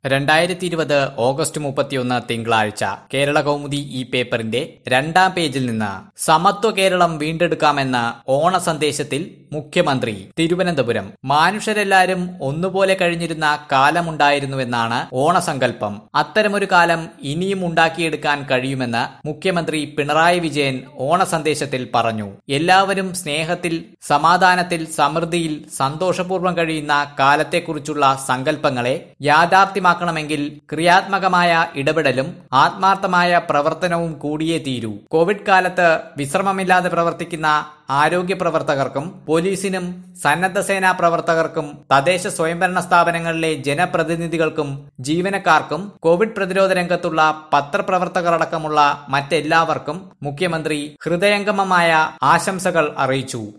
രണ്ടായിരത്തി ഇരുപത് ഓഗസ്റ്റ് മുപ്പത്തിയൊന്ന് തിങ്കളാഴ്ച കേരള കൗമുദി ഈ പേപ്പറിന്റെ രണ്ടാം പേജിൽ നിന്ന് സമത്വ കേരളം വീണ്ടെടുക്കാമെന്ന ഓണ സന്ദേശത്തിൽ മുഖ്യമന്ത്രി തിരുവനന്തപുരം മാനുഷരെല്ലാരും ഒന്നുപോലെ കഴിഞ്ഞിരുന്ന കാലമുണ്ടായിരുന്നുവെന്നാണ് ഓണസങ്കല്പം അത്തരമൊരു കാലം ഇനിയും ഉണ്ടാക്കിയെടുക്കാൻ കഴിയുമെന്ന് മുഖ്യമന്ത്രി പിണറായി വിജയൻ ഓണ സന്ദേശത്തിൽ പറഞ്ഞു എല്ലാവരും സ്നേഹത്തിൽ സമാധാനത്തിൽ സമൃദ്ധിയിൽ സന്തോഷപൂർവ്വം കഴിയുന്ന കാലത്തെക്കുറിച്ചുള്ള സങ്കല്പങ്ങളെ യാഥാർത്ഥ്യമാക്കണമെങ്കിൽ ക്രിയാത്മകമായ ഇടപെടലും ആത്മാർത്ഥമായ പ്രവർത്തനവും കൂടിയേ തീരൂ കോവിഡ് കാലത്ത് വിശ്രമമില്ലാതെ പ്രവർത്തിക്കുന്ന ആരോഗ്യ പ്രവർത്തകർക്കും പോലീസിനും സന്നദ്ധ സേനാ പ്രവർത്തകർക്കും തദ്ദേശ സ്വയംഭരണ സ്ഥാപനങ്ങളിലെ ജനപ്രതിനിധികൾക്കും ജീവനക്കാർക്കും കോവിഡ് പ്രതിരോധ രംഗത്തുള്ള പത്രപ്രവർത്തകർ അടക്കമുള്ള മറ്റെല്ലാവർക്കും മുഖ്യമന്ത്രി ഹൃദയംഗമമായ ആശംസകൾ അറിയിച്ചു